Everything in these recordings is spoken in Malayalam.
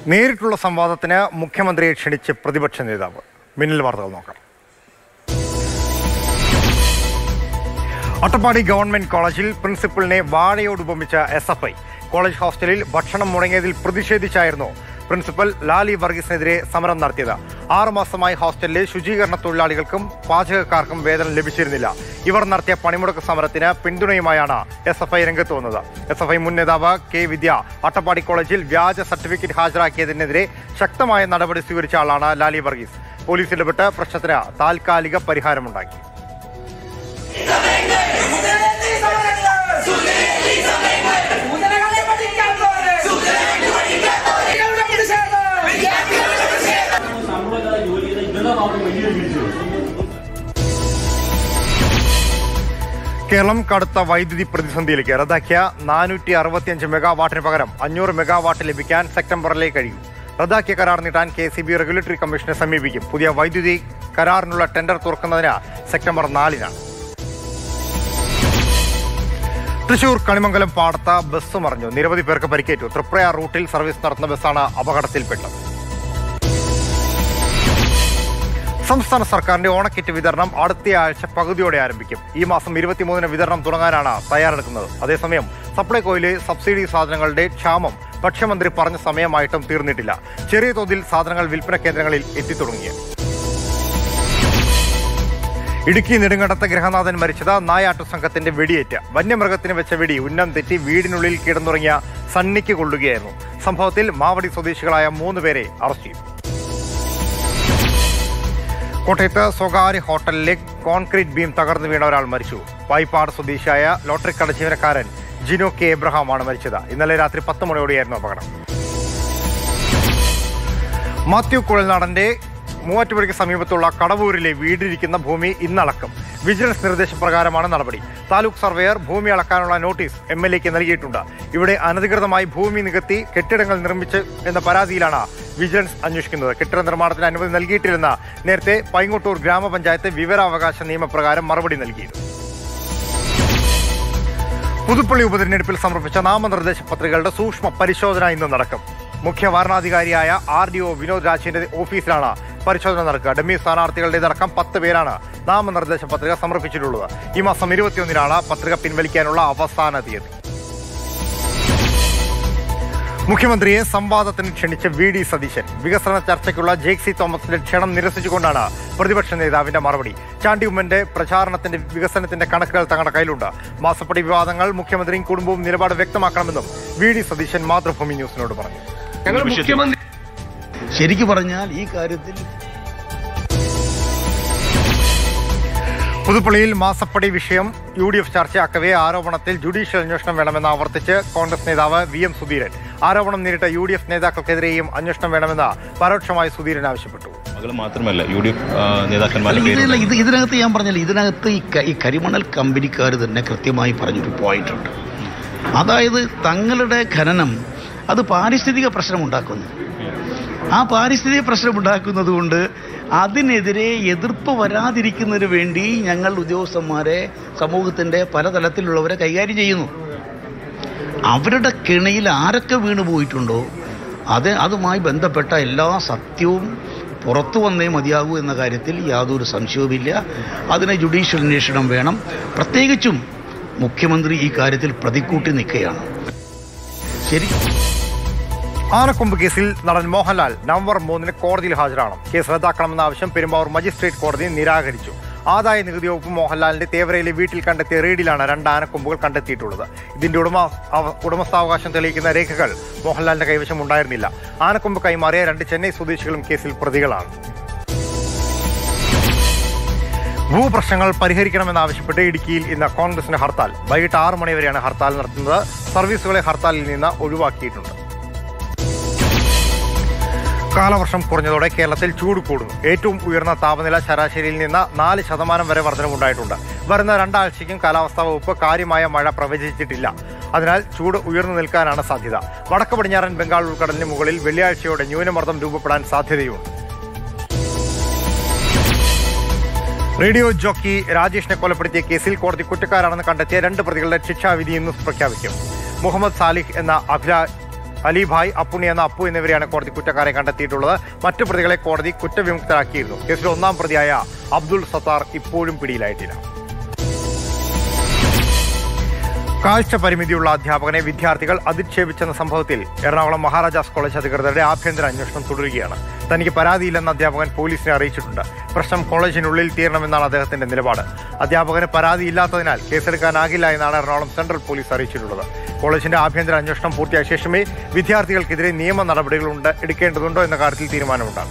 നേരിട്ടുള്ള സംവാദത്തിന് മുഖ്യമന്ത്രിയെ ക്ഷണിച്ച് പ്രതിപക്ഷ നേതാവ് മിന്നൽ വാർത്തകൾ നോക്കാം അട്ടപ്പാടി ഗവൺമെന്റ് കോളേജിൽ പ്രിൻസിപ്പലിനെ വാഴയോട് ഉപമിച്ച എസ് എഫ് ഐ കോളേജ് ഹോസ്റ്റലിൽ ഭക്ഷണം മുടങ്ങിയതിൽ പ്രതിഷേധിച്ചായിരുന്നു പ്രിൻസിപ്പൽ ലാലി വർഗീസിനെതിരെ സമരം നടത്തിയത് ആറുമാസമായി ഹോസ്റ്റലിലെ ശുചീകരണ തൊഴിലാളികൾക്കും പാചകക്കാർക്കും വേതനം ലഭിച്ചിരുന്നില്ല ഇവർ നടത്തിയ പണിമുടക്ക് സമരത്തിന് പിന്തുണയുമായാണ് എസ് എഫ് ഐ രംഗത്ത് വന്നത് എസ് എഫ് ഐ മുൻ നേതാവ് കെ വിദ്യ അട്ടപ്പാടി കോളേജിൽ വ്യാജ സർട്ടിഫിക്കറ്റ് ഹാജരാക്കിയതിനെതിരെ ശക്തമായ നടപടി സ്വീകരിച്ച ആളാണ് ലാലി വർഗീസ് പോലീസ് ഇടപെട്ട് പ്രശ്നത്തിന് താൽക്കാലിക പരിഹാരമുണ്ടാക്കി ഉദരകളെ പഠിക്കാൻ പോലെ ഇവിടെ പ്രതിഷേധം നമ്മളിതാ ജോലി ചെയ്ത ഇന്നലെ മാത്രം വലിയ വീഴ്ച കേരളം കടുത്ത വൈദ്യുതി പ്രതിസന്ധിയിലേക്ക് റദ്ദാക്കിയ നാനൂറ്റി അറുപത്തിയഞ്ച് മെഗാവാട്ടിന് പകരം അഞ്ഞൂറ് മെഗാവാട്ട് ലഭിക്കാൻ സെപ്റ്റംബറിലേക്ക് കഴിയും റദ്ദാക്കിയ കരാർ നീട്ടാൻ കെ സി ബി റെഗുലേറ്ററി കമ്മീഷനെ സമീപിക്കും പുതിയ വൈദ്യുതി കരാറിനുള്ള ടെൻഡർ തുറക്കുന്നതിന് സെപ്റ്റംബർ നാലിനാണ് തൃശൂർ കണിമംഗലം പാടത്ത് ബസ് മറിഞ്ഞു നിരവധി പേർക്ക് പരിക്കേറ്റു തൃപ്രയാർ റൂട്ടിൽ സർവീസ് നടത്തുന്ന ബസ്സാണ് അപകടത്തിൽപ്പെട്ടത് സംസ്ഥാന സർക്കാരിന്റെ ഓണക്കിറ്റ് വിതരണം അടുത്തയാഴ്ച പകുതിയോടെ ആരംഭിക്കും ഈ മാസം ഇരുപത്തിമൂന്നിന് വിതരണം തുടങ്ങാനാണ് തയ്യാറെടുക്കുന്നത് അതേസമയം സപ്ലൈകോയിലെ സബ്സിഡി സാധനങ്ങളുടെ ക്ഷാമം ഭക്ഷ്യമന്ത്രി പറഞ്ഞ സമയമായിട്ടും തീർന്നിട്ടില്ല ചെറിയ തോതിൽ സാധനങ്ങൾ വിൽപ്പന കേന്ദ്രങ്ങളിൽ എത്തിത്തുടങ്ങി ഇടുക്കി നെടുങ്കണ്ടത്ത് ഗൃഹനാഥൻ മരിച്ചത് നായാട്ടു സംഘത്തിന്റെ വെടിയേറ്റ് വന്യമൃഗത്തിന് വെച്ച വെടി ഉന്നം തെറ്റി വീടിനുള്ളിൽ കിടന്നുറങ്ങിയ സണ്ണിക്ക് കൊള്ളുകയായിരുന്നു സംഭവത്തിൽ മാവടി സ്വദേശികളായ മൂന്ന് പേരെ അറസ്റ്റ് ചെയ്തു കോട്ടയത്ത് സ്വകാര്യ ഹോട്ടലിലെ കോൺക്രീറ്റ് ബീം തകർന്നു വീണ ഒരാൾ മരിച്ചു പായിപ്പാട് സ്വദേശിയായ ലോട്ടറി കട ജീവനക്കാരൻ ജിനോ കെ എബ്രഹാമാണ് മരിച്ചത് ഇന്നലെ രാത്രി പത്ത് മണിയോടെയായിരുന്നു അപകടം മാത്യു കുഴൽനാടന്റെ മൂവാറ്റുപുഴയ്ക്ക് സമീപത്തുള്ള കടവൂരിലെ വീടിരിക്കുന്ന ഭൂമി ഇന്നളക്കും വിജിലൻസ് നിർദ്ദേശപ്രകാരമാണ് നടപടി താലൂക്ക് സർവേയർ ഭൂമി അളക്കാനുള്ള നോട്ടീസ് എം എൽ എക്ക് നൽകിയിട്ടുണ്ട് ഇവിടെ അനധികൃതമായി ഭൂമി നികത്തി കെട്ടിടങ്ങൾ നിർമ്മിച്ച് എന്ന പരാതിയിലാണ് വിജിലൻസ് അന്വേഷിക്കുന്നത് കെട്ടിട നിർമ്മാണത്തിന് അനുമതി നൽകിയിട്ടില്ലെന്ന് നേരത്തെ പൈങ്ങോട്ടൂർ ഗ്രാമപഞ്ചായത്ത് വിവരാവകാശ നിയമപ്രകാരം മറുപടി നൽകിയിരുന്നു പുതുപ്പള്ളി ഉപതെരഞ്ഞെടുപ്പിൽ സമർപ്പിച്ച നാമനിർദ്ദേശ പത്രികകളുടെ സൂക്ഷ്മ പരിശോധന ഇന്ന് നടക്കും മുഖ്യ വാരണാധികാരിയായ ആർ ഡി ഒ വിനോദ് രാജിന്റെ ഓഫീസിലാണ് പരിശോധന നടക്കുക ഡമ്മി സ്ഥാനാർത്ഥികളുടേതടക്കം പത്ത് പേരാണ് നാമനിർദ്ദേശ പത്രിക സമർപ്പിച്ചിട്ടുള്ളത് ഈ മാസം ഇരുപത്തിയൊന്നിനാണ് പത്രിക പിൻവലിക്കാനുള്ള അവസാന തീയതി മുഖ്യമന്ത്രിയെ സംവാദത്തിന് ക്ഷണിച്ച വി ഡി സതീശൻ വികസന ചർച്ചയ്ക്കുള്ള ജേക്സി തോമസിന്റെ ക്ഷണം നിരസിച്ചുകൊണ്ടാണ് പ്രതിപക്ഷ നേതാവിന്റെ മറുപടി ചാണ്ടി ഉമ്മന്റെ പ്രചാരണത്തിന്റെ വികസനത്തിന്റെ കണക്കുകൾ തങ്ങളുടെ കയ്യിലുണ്ട് മാസപ്പടി വിവാദങ്ങൾ മുഖ്യമന്ത്രിയും കുടുംബവും നിലപാട് വ്യക്തമാക്കണമെന്നും വി ഡി സതീശൻ മാതൃഭൂമി ന്യൂസിനോട് പറഞ്ഞു ഞങ്ങൾ മുഖ്യമന്ത്രി ശരിക്കു പറഞ്ഞാൽ ഈ കാര്യത്തിൽ പുതുപ്പള്ളിയിൽ മാസപ്പടി വിഷയം യു ഡി എഫ് ചർച്ചയാക്കവേ ആരോപണത്തിൽ ജുഡീഷ്യൽ അന്വേഷണം വേണമെന്ന് ആവർത്തിച്ച് കോൺഗ്രസ് നേതാവ് വി എം സുധീരൻ ആരോപണം നേരിട്ട യു ഡി എഫ് നേതാക്കൾക്കെതിരെയും അന്വേഷണം വേണമെന്ന് പരോക്ഷമായി സുധീരൻ ആവശ്യപ്പെട്ടു മകൾ മാത്രമല്ല യു ഡി എഫ് നേതാക്കന്മാരുടെ ഇതില്ല, പേര് ഇത് ഇതിനകത്ത് ഞാൻ പറഞ്ഞില്ല ഇതിനകത്ത് ഈ ക- ഈ കരിമണൽ കമ്പനിക്കാർ തന്നെ കൃത്യമായി പറഞ്ഞൊരു പോയിന്റ് ഉണ്ട് അതായത് തങ്ങളുടെ ഖനനം അത് പാരിസ്ഥിതിക പ്രശ്നമുണ്ടാക്കുന്നു ആ പാരിസ്ഥിതിക പ്രശ്നമുണ്ടാക്കുന്നത് കൊണ്ട് അതിനെതിരെ എതിർപ്പ് വരാതിരിക്കുന്നതിന് വേണ്ടി ഞങ്ങൾ ഉദ്യോഗസ്ഥന്മാരെ സമൂഹത്തിൻ്റെ പലതലത്തിലുള്ളവരെ കൈകാര്യം ചെയ്യുന്നു അവരുടെ കിണയിൽ ആരൊക്കെ വീണു പോയിട്ടുണ്ടോ അത് അതുമായി ബന്ധപ്പെട്ട എല്ലാ സത്യവും പുറത്തു വന്നേ മതിയാകൂ എന്ന കാര്യത്തിൽ യാതൊരു സംശയവുമില്ല അതിന് ജുഡീഷ്യൽ അന്വേഷണം വേണം പ്രത്യേകിച്ചും മുഖ്യമന്ത്രി ഈ കാര്യത്തിൽ പ്രതിക്കൂട്ടി നിൽക്കുകയാണ് ശരി ആനക്കൊമ്പ് കേസിൽ നടൻ മോഹൻലാൽ നവംബർ മൂന്നിന് കോടതിയിൽ ഹാജരാണ് കേസ് റദ്ദാക്കണമെന്ന ആവശ്യം പെരുമ്പാവൂർ മജിസ്ട്രേറ്റ് കോടതി നിരാകരിച്ചു ആദായ നികുതി വകുപ്പ് മോഹൻലാലിന്റെ തേവരയിലെ വീട്ടിൽ കണ്ടെത്തിയ റെയ്ഡിലാണ് രണ്ട് ആനക്കൊമ്പുകൾ കണ്ടെത്തിയിട്ടുള്ളത് ഇതിന്റെ ഉടമ അവ- ഉടമസ്ഥാവകാശം തെളിയിക്കുന്ന രേഖകൾ മോഹൻലാലിന്റെ കൈവശം ഉണ്ടായിരുന്നില്ല ആനക്കൊമ്പ് കൈമാറിയ രണ്ട് ചെന്നൈ സ്വദേശികളും കേസിൽ പ്രതികളാണ് ഭൂപ്രശ്നങ്ങൾ പരിഹരിക്കണമെന്നാവശ്യപ്പെട്ട് ഇടുക്കിയിൽ ഇന്ന് കോൺഗ്രസിന്റെ ഹർത്താൽ വൈകിട്ട് ആറ് മണിവരെയാണ് ഹർത്താൽ നടത്തുന്നത് സർവീസുകളെ ഹർത്താലിൽ നിന്ന് ഒഴിവാക്കിയിട്ടുണ്ട് കാലവർഷം കുറഞ്ഞതോടെ കേരളത്തിൽ ചൂട് കൂടുന്നു ഏറ്റവും ഉയർന്ന താപനില ശരാശരിയിൽ നിന്ന് നാല് ശതമാനം വരെ വർധനമുണ്ടായിട്ടുണ്ട് വരുന്ന രണ്ടാഴ്ചയ്ക്കും കാലാവസ്ഥാ വകുപ്പ് കാര്യമായ മഴ പ്രവചിച്ചിട്ടില്ല അതിനാൽ ചൂട് ഉയർന്നു നിൽക്കാനാണ് സാധ്യത വടക്ക് പടിഞ്ഞാറൻ ബംഗാൾ ഉൾക്കടലിന് മുകളിൽ വെള്ളിയാഴ്ചയോടെ ന്യൂനമർദ്ദം രൂപപ്പെടാൻ സാധ്യതയുണ്ട് റേഡിയോ ജോക്കി രാജേഷിനെ കൊലപ്പെടുത്തിയ കേസിൽ കോടതി കുറ്റക്കാരാണെന്ന് കണ്ടെത്തിയ രണ്ട് പ്രതികളുടെ ശിക്ഷാവിധി ഇന്ന് പ്രഖ്യാപിക്കും മുഹമ്മദ് സാലിഹ് എന്ന അഭിലാ അലിഭായ് അപ്പുണ്ണി എന്ന അപ്പു എന്നിവരെയാണ് കോടതി കുറ്റക്കാരെ കണ്ടെത്തിയിട്ടുള്ളത് മറ്റു പ്രതികളെ കോടതി കുറ്റവിമുക്തരാക്കിയിരുന്നു കേസിൽ ഒന്നാം പ്രതിയായ അബ്ദുൾ സത്താർ ഇപ്പോഴും പിടിയിലായിട്ടില്ല കാഴ്ച പരിമിതിയുള്ള അധ്യാപകനെ വിദ്യാർത്ഥികൾ അധിക്ഷേപിച്ചെന്ന സംഭവത്തിൽ എറണാകുളം മഹാരാജാസ് കോളേജ് അധികൃതരുടെ ആഭ്യന്തര അന്വേഷണം തുടരുകയാണ് തനിക്ക് പരാതിയില്ലെന്ന് അധ്യാപകൻ പോലീസിനെ അറിയിച്ചിട്ടുണ്ട് പ്രശ്നം കോളേജിനുള്ളിൽ തീരണമെന്നാണ് അദ്ദേഹത്തിന്റെ നിലപാട് അധ്യാപകന് പരാതിയില്ലാത്തതിനാൽ കേസെടുക്കാനാകില്ല എന്നാണ് എറണാകുളം സെൻട്രൽ പോലീസ് അറിയിച്ചിട്ടുള്ളത് കോളേജിന്റെ ആഭ്യന്തര അന്വേഷണം പൂർത്തിയായ ശേഷമേ വിദ്യാർത്ഥികൾക്കെതിരെ നിയമ നടപടികൾ ഉണ്ട് എടുക്കേണ്ടതുണ്ടോ എന്ന കാര്യത്തിൽ തീരുമാനമുണ്ടാകും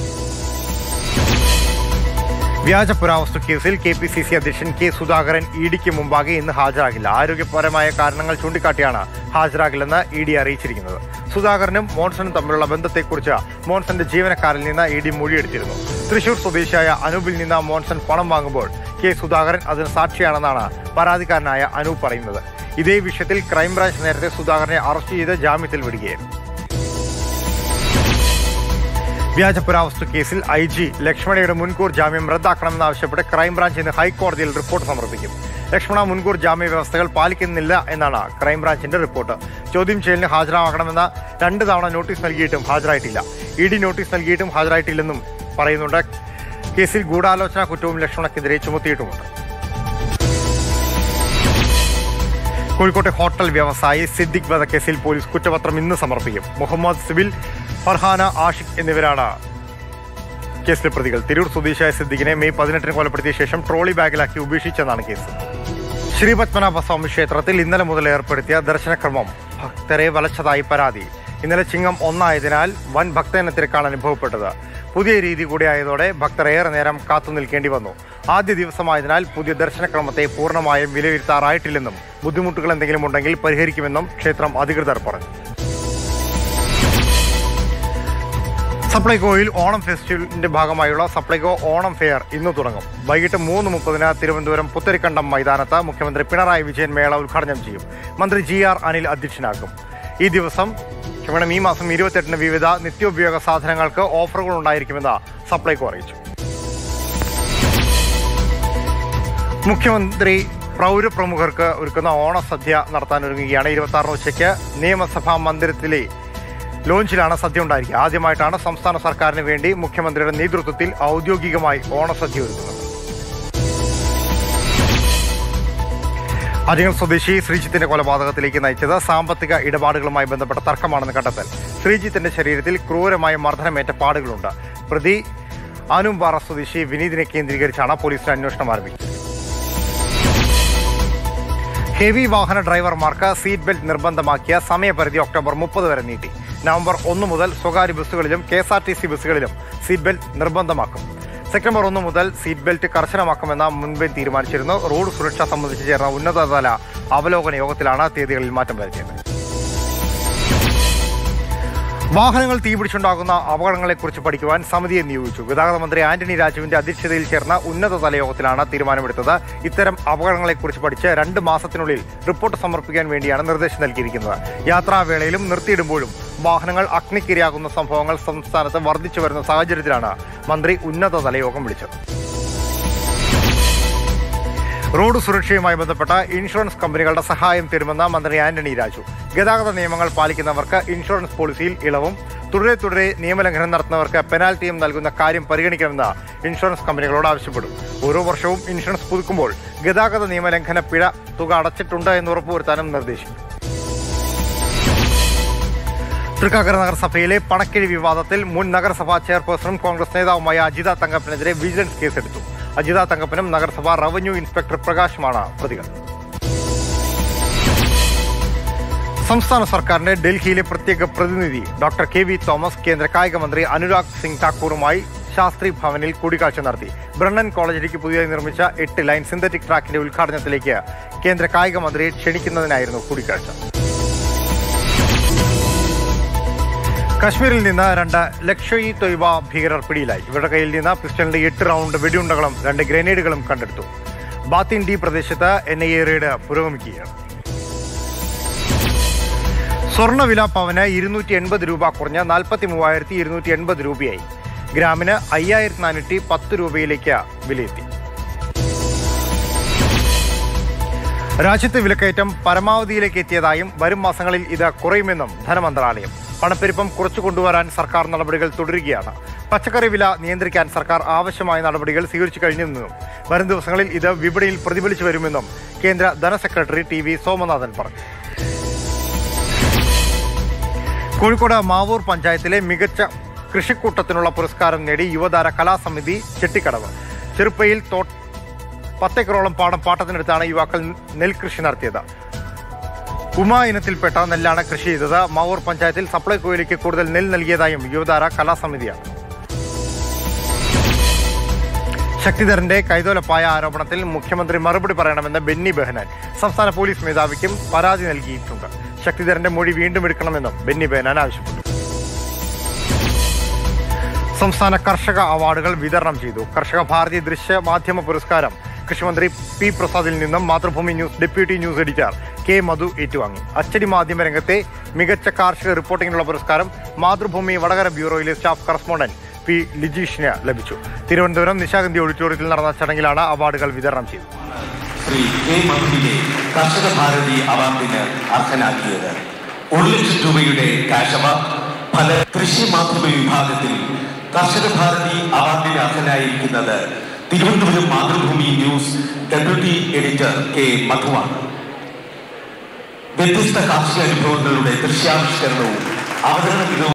വ്യാജ പുരാവസ്തു കേസിൽ കെ പി സി സി അധ്യക്ഷൻ കെ സുധാകരൻ ഇ ഡിക്ക് മുമ്പാകെ ഇന്ന് ഹാജരാകില്ല ആരോഗ്യപരമായ കാരണങ്ങൾ ചൂണ്ടിക്കാട്ടിയാണ് ഹാജരാകില്ലെന്ന് ഇ ഡി അറിയിച്ചിരിക്കുന്നത് സുധാകരനും മോൺസണും തമ്മിലുള്ള ബന്ധത്തെക്കുറിച്ച് മോൺസന്റെ ജീവനക്കാരിൽ നിന്ന് ഇ ഡി മൊഴിയെടുത്തിരുന്നു തൃശൂർ സ്വദേശിയായ അനൂപിൽ നിന്ന് മോൺസൺ പണം വാങ്ങുമ്പോൾ കെ സുധാകരൻ അതിന് സാക്ഷിയാണെന്നാണ് പരാതിക്കാരനായ അനൂപ് പറയുന്നത് ഇതേ വിഷയത്തിൽ ക്രൈംബ്രാഞ്ച് നേരത്തെ സുധാകരനെ അറസ്റ്റ് ചെയ്ത് ജാമ്യത്തിൽ വിടുകയായിരുന്നു വ്യാജ പുരാവസ്തു കേസിൽ ഐ ജി ലക്ഷ്മണയുടെ മുൻകൂർ ജാമ്യം റദ്ദാക്കണമെന്നാവശ്യപ്പെട്ട് ക്രൈംബ്രാഞ്ച് ഇന്ന് ഹൈക്കോടതിയിൽ റിപ്പോർട്ട് സമർപ്പിക്കും ലക്ഷ്മണ മുൻകൂർ ജാമ്യ വ്യവസ്ഥകൾ പാലിക്കുന്നില്ല എന്നാണ് ക്രൈംബ്രാഞ്ചിന്റെ റിപ്പോർട്ട് ചോദ്യം ചെയ്യലിന് ഹാജരാകണമെന്ന രണ്ട് തവണ നോട്ടീസ് നൽകിയിട്ടും ഹാജരായിട്ടില്ല ഇ ഡി നോട്ടീസ് നൽകിയിട്ടും ഹാജരായിട്ടില്ലെന്നും പറയുന്നുണ്ട് കേസിൽ ഗൂഢാലോചന കുറ്റവും ലക്ഷ്മണക്കെതിരെ ചുമത്തിയിട്ടുമുണ്ട് കോഴിക്കോട്ടെ ഹോട്ടൽ വ്യവസായി സിദ്ദിഖ് വധക്കേസിൽ പോലീസ് കുറ്റപത്രം ഇന്ന് സമർപ്പിക്കും മുഹമ്മദ് സിബിൽ ഫർഹാന ആഷിഖ് എന്നിവരാണ് കേസിലെ പ്രതികൾ തിരൂർ സ്വദേശിയായ സിദ്ദിഖിനെ മെയ് പതിനെട്ടിന് കൊലപ്പെടുത്തിയ ശേഷം ട്രോളി ബാഗിലാക്കി ഉപേക്ഷിച്ചെന്നാണ് കേസ് ശ്രീപത്മനാഭ സ്വാമി ക്ഷേത്രത്തിൽ ഇന്നലെ മുതൽ ഏർപ്പെടുത്തിയ ദർശനക്രമം ഭക്തരെ വലച്ചതായി പരാതി ഇന്നലെ ചിങ്ങം ഒന്നായതിനാൽ വൻ ഭക്തജനത്തിരക്കാണ് അനുഭവപ്പെട്ടത് പുതിയ രീതി കൂടിയായതോടെ ഭക്തർ ഏറെ നേരം കാത്തു നിൽക്കേണ്ടി വന്നു ആദ്യ ദിവസമായതിനാൽ പുതിയ ദർശനക്രമത്തെ പൂർണ്ണമായും വിലയിരുത്താറായിട്ടില്ലെന്നും ബുദ്ധിമുട്ടുകൾ എന്തെങ്കിലും ഉണ്ടെങ്കിൽ പരിഹരിക്കുമെന്നും ക്ഷേത്രം അധികൃതർ പറഞ്ഞു സപ്ലൈകോയിൽ ഓണം ഫെസ്റ്റിവലിന്റെ ഭാഗമായുള്ള സപ്ലൈകോ ഓണം ഫെയർ ഇന്ന് തുടങ്ങും വൈകിട്ട് മൂന്ന് മുപ്പതിന് തിരുവനന്തപുരം പുത്തരിക്കണ്ടം മൈതാനത്ത് മുഖ്യമന്ത്രി പിണറായി വിജയൻ മേള ഉദ്ഘാടനം ചെയ്യും മന്ത്രി ജി ആർ അനിൽ അധ്യക്ഷനാകും ഈ ദിവസം ക്ഷമണം ഈ മാസം ഇരുപത്തെട്ടിന് വിവിധ നിത്യോപയോഗ സാധനങ്ങൾക്ക് ഓഫറുകൾ ഉണ്ടായിരിക്കുമെന്ന് സപ്ലൈകോ അറിയിച്ചു മുഖ്യമന്ത്രി പൗരപ്രമുഖർക്ക് ഒരുക്കുന്ന ഓണസദ്യ നടത്താനൊരുങ്ങുകയാണ് ഇരുപത്തി ആറിന് ഉച്ചയ്ക്ക് നിയമസഭാ മന്ദിരത്തിലെ ലോഞ്ചിലാണ് സദ്യ ഉണ്ടായിരിക്കുക ആദ്യമായിട്ടാണ് സംസ്ഥാന സർക്കാരിന് വേണ്ടി മുഖ്യമന്ത്രിയുടെ നേതൃത്വത്തിൽ ഔദ്യോഗികമായി ഓണസദ്യ ഒരുക്കുന്നത് അരിങ്ങൽ സ്വദേശി ശ്രീജിത്തിന്റെ കൊലപാതകത്തിലേക്ക് നയിച്ചത് സാമ്പത്തിക ഇടപാടുകളുമായി ബന്ധപ്പെട്ട തർക്കമാണെന്ന് കണ്ടെത്തൽ ശ്രീജിത്തിന്റെ ശരീരത്തിൽ ക്രൂരമായ മർദ്ദനമേറ്റ പാടുകളുണ്ട് പ്രതി ആനുംപാറ സ്വദേശി വിനീതിനെ കേന്ദ്രീകരിച്ചാണ് പോലീസിന്റെ അന്വേഷണം ആരംഭിച്ചത് ഹെവി വാഹന ഡ്രൈവർമാർക്ക് സീറ്റ് ബെൽറ്റ് നിർബന്ധമാക്കിയ സമയപരിധി ഒക്ടോബർ മുപ്പത് വരെ നീട്ടി നവംബർ ഒന്ന് മുതൽ സ്വകാര്യ ബസ്സുകളിലും K S R T C ബസ്സുകളിലും സീറ്റ് ബെൽറ്റ് നിർബന്ധമാക്കും സെപ്റ്റംബർ ഒന്ന് മുതൽ സീറ്റ് ബെൽറ്റ് കർശനമാക്കുമെന്ന മുൻപേ തീരുമാനിച്ചിരുന്നു റോഡ് സുരക്ഷ സംബന്ധിച്ച് ചേർന്ന ഉന്നതതല അവലോകന യോഗത്തിലാണ് തീയതികളിൽ മാറ്റം വരുത്തിയത് വാഹനങ്ങൾ തീപിടിച്ചുണ്ടാകുന്ന അപകടങ്ങളെക്കുറിച്ച് പഠിക്കുവാൻ സമിതിയെ നിയോഗിച്ചു ഗതാഗത മന്ത്രി ആന്റണി രാജുവിന്റെ അധ്യക്ഷതയിൽ ചേർന്ന ഉന്നതതല യോഗത്തിലാണ് തീരുമാനമെടുത്തത് ഇത്തരം അപകടങ്ങളെക്കുറിച്ച് പഠിച്ച് രണ്ട് മാസത്തിനുള്ളിൽ റിപ്പോർട്ട് സമർപ്പിക്കാൻ വേണ്ടിയാണ് നിർദ്ദേശം നൽകിയിരിക്കുന്നത് യാത്രാവേളയിലും നിർത്തിയിടുമ്പോഴും വാഹനങ്ങൾ അഗ്നിക്കിരയാകുന്ന സംഭവങ്ങൾ സംസ്ഥാനത്ത് വർദ്ധിച്ചു വരുന്ന സാഹചര്യത്തിലാണ് മന്ത്രി ഉന്നതതല യോഗം വിളിച്ചത് റോഡ് സുരക്ഷയുമായി ബന്ധപ്പെട്ട ഇൻഷുറൻസ് കമ്പനികളുടെ സഹായം തരുമെന്ന് മന്ത്രി ആന്റണി രാജു ഗതാഗത നിയമങ്ങൾ പാലിക്കുന്നവർക്ക് ഇൻഷുറൻസ് പോളിസിയിൽ ഇളവും തുടരെ തുടരെ നിയമലംഘനം നടത്തുന്നവർക്ക് പെനാൽറ്റിയും നൽകുന്ന കാര്യം പരിഗണിക്കണമെന്ന് ഇൻഷുറൻസ് കമ്പനികളോട് ആവശ്യപ്പെടും ഓരോ വർഷവും ഇൻഷുറൻസ് പുതുക്കുമ്പോൾ ഗതാഗത നിയമലംഘന പിഴ തുക അടച്ചിട്ടുണ്ട് എന്ന് ഉറപ്പുവരുത്താനും നിർദ്ദേശിക്കും തൃക്കാക്കര നഗരസഭയിലെ പണക്കിഴി വിവാദത്തിൽ മുൻ നഗരസഭാ ചെയർപേഴ്സണും കോൺഗ്രസ് നേതാവുമായ അജിത തങ്കപ്പനെതിരെ വിജിലൻസ് കേസെടുത്തു അജിത തങ്കപ്പനും നഗരസഭാ റവന്യൂ ഇൻസ്പെക്ടർ പ്രകാശുമാണ് പ്രതികൾ സംസ്ഥാന സർക്കാരിന്റെ ഡൽഹിയിലെ പ്രത്യേക പ്രതിനിധി ഡോക്ടർ കെ വി തോമസ് കേന്ദ്ര കായിക മന്ത്രി അനുരാഗ് സിംഗ് ഠാക്കൂറുമായി ശാസ്ത്രി ഭവനിൽ കൂടിക്കാഴ്ച നടത്തി ബ്രണ്ണൻ കോളേജിലേക്ക് പുതിയതായി നിർമ്മിച്ച എട്ട് ലൈൻ സിന്തറ്റിക് ട്രാക്കിന്റെ ഉദ്ഘാടനത്തിലേക്ക് കേന്ദ്ര കായിക മന്ത്രിയെ ക്ഷണിക്കുന്നതിനായിരുന്നു കൂടിക്കാഴ്ച കശ്മീരിൽ നിന്ന് രണ്ട് ലക്ഷ ഇ തൊയ്ബ ഭീകരർ പിടിയിലായി ഇവരുടെ കയ്യിൽ നിന്ന് പിസ്റ്റളിന്റെ എട്ട് റൗണ്ട് വെടിയുണ്ടകളും രണ്ട് ഗ്രനേഡുകളും കണ്ടെടുത്തു ബാത്തിൻ ഡി പ്രദേശത്ത് എൻ ഐ എ റെയ്ഡ് പുരോഗമിക്കുകയാണ് സ്വർണ്ണവില പവന് ഇരുന്നൂറ്റി എൺപത് രൂപ കുറഞ്ഞ് നാൽപ്പത്തി മൂവായിരത്തി ഇരുന്നൂറ്റി എൺപത് രൂപയായി ഗ്രാമിന് അയ്യായിരത്തി നാനൂറ്റി പത്ത് രൂപയിലേക്ക് വിലയെത്തി രാജ്യത്ത് വിലക്കയറ്റം പരമാവധിയിലേക്ക് എത്തിയതായും വരും മാസങ്ങളിൽ ഇത് കുറയുമെന്നും ധനമന്ത്രാലയം പണപ്പെരുപ്പം കുറച്ചു കൊണ്ടുവരാൻ സർക്കാർ നടപടികൾ തുടരുകയാണ് പച്ചക്കറി വില നിയന്ത്രിക്കാൻ സർക്കാർ ആവശ്യമായ നടപടികൾ സ്വീകരിച്ചു കഴിഞ്ഞെന്നും വരും ദിവസങ്ങളിൽ ഇത് വിപണിയിൽ പ്രതിഫലിച്ചു വരുമെന്നും കേന്ദ്ര ധനസെക്രട്ടറി ടി വി സോമനാഥൻ പറഞ്ഞു കോഴിക്കോട് മാവൂർ പഞ്ചായത്തിലെ മികച്ച കൃഷിക്കൂട്ടത്തിനുള്ള പുരസ്കാരം നേടി യുവതാര കലാസമിതി ചെട്ടിക്കടവ് ചെറുപ്പയിൽ തോ പത്തേക്കറോളം പാടം പാട്ടത്തിനടുത്താണ് യുവാക്കൾ നെൽകൃഷി നടത്തിയത് ഉമ ഇനത്തിൽപ്പെട്ട നെല്ലാണ് കൃഷി ചെയ്തത് മാവൂർ പഞ്ചായത്തിൽ സപ്ലൈകോയിലേക്ക് കൂടുതൽ നെൽ നൽകിയതായും യുവതാര കലാസമിതിയാണ് ശക്തിധരന്റെ കൈതോലപ്പായ ആരോപണത്തിൽ മുഖ്യമന്ത്രി മറുപടി പറയണമെന്ന് ബെന്നി ബെഹനാൻ സംസ്ഥാന പോലീസ് മേധാവിക്കും പരാതി നൽകിയിട്ടുണ്ട് ശക്തിധരന്റെ മൊഴി വീണ്ടും എടുക്കണമെന്നും ബെന്നി ബെഹനാൻ ആവശ്യപ്പെട്ടു സംസ്ഥാന കർഷക അവാർഡുകൾ വിതരണം ചെയ്തു കർഷക ഭാരതി ദൃശ്യ മാധ്യമ പുരസ്കാരം കൃഷിമന്ത്രി പി പ്രസാദിൽ നിന്നും Mathrubhumi news deputy news editor K Madhu ഏറ്റുവാങ്ങി അച്ചടി മാധ്യമ രംഗത്തെ മികച്ച കാർഷിക റിപ്പോർട്ടിംഗിനുള്ള പുരസ്കാരം മാതൃഭൂമി വടകര ബ്യൂറോയിലെ സ്റ്റാഫ് കറസ്പോണ്ടന്റ് പി ലിജീഷിന് ലഭിച്ചു തിരുവനന്തപുരം നിശാഗന്ധി ഓഡിറ്റോറിയത്തിൽ നടന്ന ചടങ്ങിലാണ് അവാർഡുകൾ വിതരണം ചെയ്തത് ശ്രീ കെ മധുവിനെ കർഷക ഭാരതി അവാർഡിന് അർഹനാക്കിയത് ഒരു ലക്ഷം രൂപയുടെ ക്യാഷ് അവാർഡ് ഫല കൃഷി മാധ്യമ വിഭാഗത്തിൽ കർഷക ഭാരതി അവാർഡിന് അർഹനായിരിക്കുന്നത് Thiruvananthapuram Mathrubhumi news deputy editor K മധുവാണ് വ്യത്യസ്ത കാർഷിക അനുഭവങ്ങളുടെ ദൃശ്യാവിഷ്കരണവും അവതരണ മികവും